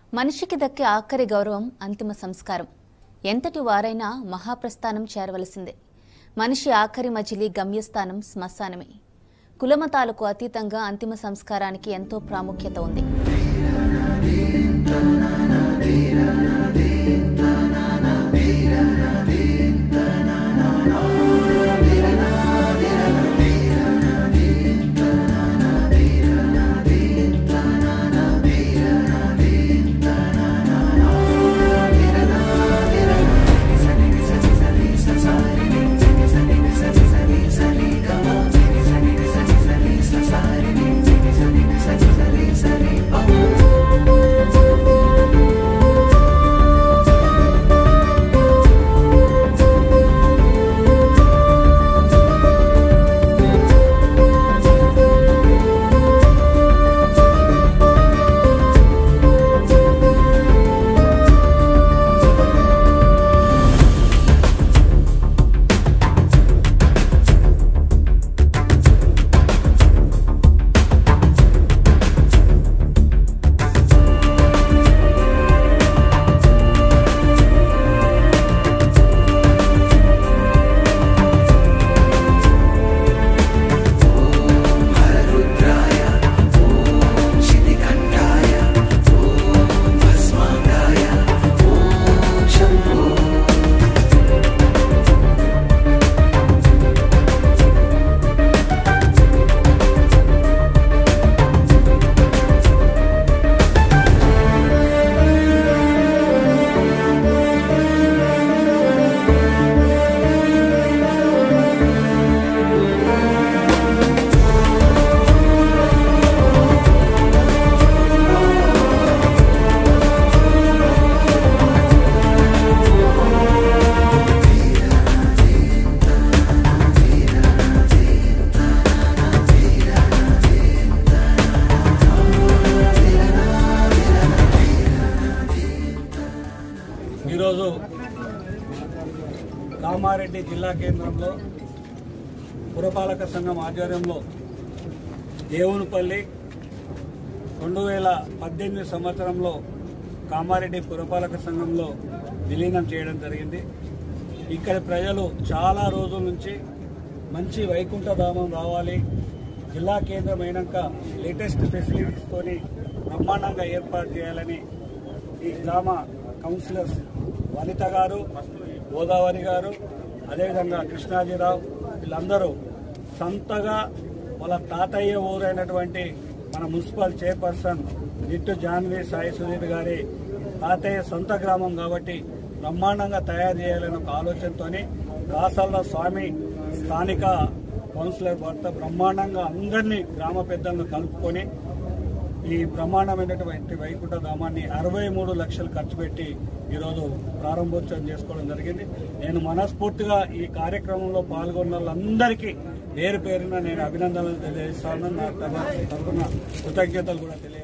మనిషికి దక్కే ఆఖరి గౌరవం అంతిమ సంస్కారం ఎంతటి వారైనా మహాప్రస్థానం చేరవలసిందే మనిషి ఆఖరి మజిలీ గమ్యస్థానం శ్మశానమే కులమతాలకు అతీతంగా అంతిమ సంస్కారానికి ఎంతో ప్రాముఖ్యత ఉంది ఈరోజు కామారెడ్డి జిల్లా కేంద్రంలో పురపాలక సంఘం ఆధ్వర్యంలో దేవునిపల్లి రెండు వేల పద్దెనిమిది సంవత్సరంలో కామారెడ్డి పురపాలక సంఘంలో విలీనం చేయడం జరిగింది ఇక్కడి ప్రజలు చాలా రోజుల నుంచి మంచి వైకుంఠధామం రావాలి జిల్లా కేంద్రం అయినాక లేటెస్ట్ ఫెసిలిటీస్తోని బ్రహ్మాండంగా ఏర్పాటు చేయాలని ఈ గ్రామ కౌన్సిలర్స్ వనిత గారు గోదావరి గారు అదేవిధంగా కృష్ణాజీరావు వీళ్ళందరూ సొంతగా వాళ్ళ తాతయ్య ఊరైనటువంటి మన మున్సిపల్ చైర్పర్సన్ నిట్టు జాన్వి సాయి సుధీర్ గారి తాతయ్య సొంత గ్రామం కాబట్టి బ్రహ్మాండంగా తయారు చేయాలనే ఒక ఆలోచనతోని కాసల్ల స్వామి స్థానిక కౌన్సిలర్ భర్త బ్రహ్మాండంగా అందరినీ గ్రామ పెద్దలను కలుపుకొని ఈ బ్రహ్మాండమైనటువంటి వైకుంఠ ధామాన్ని అరవై మూడు లక్షలు ఖర్చు పెట్టి ఈరోజు ప్రారంభోత్సవం చేసుకోవడం జరిగింది నేను మనస్ఫూర్తిగా ఈ కార్యక్రమంలో పాల్గొన్న వాళ్ళందరికీ పేరు పేరున నేను అభినందనలు తెలియజేస్తాను నా తరఫున కృతజ్ఞతలు కూడా తెలియ